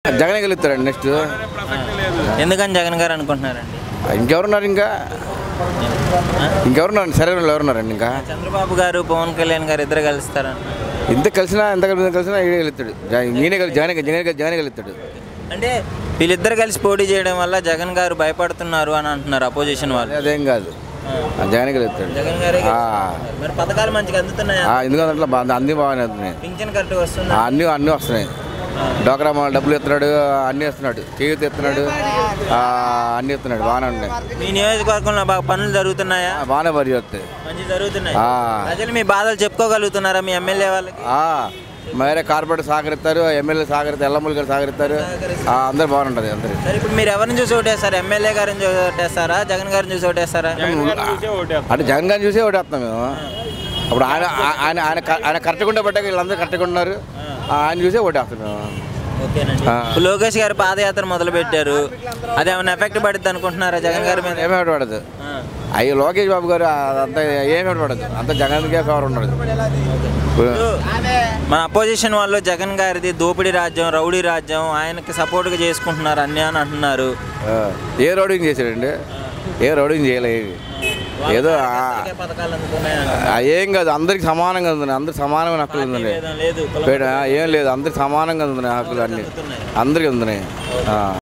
జగనే గెలుస్తారండి నెక్స్ట్ ఎందుకని జగన్ గారు అనుకుంటున్నారండి ఇంకెవరున్నారు ఇంకా ఇంకెవరున్నారు సరే వాళ్ళు ఎవరున్నారండి ఇంకా చంద్రబాబు గారు పవన్ కళ్యాణ్ గారు ఇద్దరు కలుస్తారని ఇంత కలిసినా ఎంత కలిసి కలిసినా ఈయనే గెలుస్తాడు జ- ఈయనే గెలి జగనే జగనే జగనే గెలుస్తాడు అంటే వీళ్ళిద్దరు కలిసి పోటీ చేయడం వల్ల జగన్ గారు భయపడుతున్నారు అని అంటున్నారు అపోజిషన్ వాళ్ళు అదేం కాదు ఆ జగనే గెలుస్తాడు జగన్ గారే ఆ. మరి పథకాలు మంచిగా అందుతున్నాయా ఆ, ఎందుకంటే అట్లా బాగా అన్నీ బాగానే అవుతున్నాయి పింఛన్ కరెక్ట్గా వస్తుంది ఆ, అన్నీ అన్నీ వస్తున్నాయి డోక్రా మా డబ్బులు ఇస్తున్నాడు అన్నీ ఇస్తున్నాడు చేయూత ఇస్తున్నాడు ఆ, అన్నీ ఇస్తున్నాడు బాగానే ఉన్నాయి మీ నియోజకవర్గంలో బాగా పనులు జరుగుతున్నాయా ఆ, బాగానే పరి వస్తాయి మంచి జరుగుతున్నాయి ఆ. ప్రజలు మీ బాధలు చెప్పుకోగలుగుతున్నారా మీ ఎమ్మెల్యే వాళ్ళకి వేరే కార్పొరేట్ సహకరిస్తారు ఎమ్మెల్యే సహకరిస్తారు ఎల్లమ్మలు గారు సహకరిస్తారు ఆ, అందరూ బాగుంటుంది అందరు సరే ఇప్పుడు మీరు ఎవరిని చూసి ఓటేస్తారు ఎమ్మెల్యే గారిని చూసి ఓటేస్తారా జగన్ గారిని చూసి ఓటేస్తారా అంటే జగన్ గారిని చూసే ఓటేస్తాం మేము అప్పుడు ఆయన ఆయన ఆయన ఆయన కరెక్ట్గా ఉండే బట్టే వీళ్ళందరూ కరెక్ట్గా ఉన్నారు ఆయన చూసే ఓటేస్తాం మేము ఓకేనండి ఆ. ఇప్పుడు లోకేష్ గారు పాదయాత్ర మొదలు పెట్టారు అదేమన్నా ఎఫెక్ట్ పడుద్ది అనుకుంటున్నారా జగన్ గారి మీద ఏమేమి పడదు ఆ. అయ్యి లోకేష్ బాబు గారు అంత ఏమేమి పడదు అంత జగన్కే ఫేవర్ ఉండదు ఇప్పుడు మన అపోజిషన్ వాళ్ళు జగన్ గారిది దోపిడీ రాజ్యం రౌడీ రాజ్యం ఆయనకి సపోర్ట్గా చేసుకుంటున్నారు అన్ని అని అంటున్నారు ఆ, ఏ రోడింగ్ చేశాడండి ఏ రోడింగ్ చేయలేదు ఏదో ఆ- అందరికీ పథకాలు అందుతున్నాయని అంటున్నారు. ఆ, ఏం కాదు అందరికి సమానంగా ఉంది అందరికి సమానమైన హక్కులు ఉంది భేదం లేదు కులం ఏం లేదు అందరికి సమానంగా ఉంది హక్కులు అన్ని అందరికి ఉంది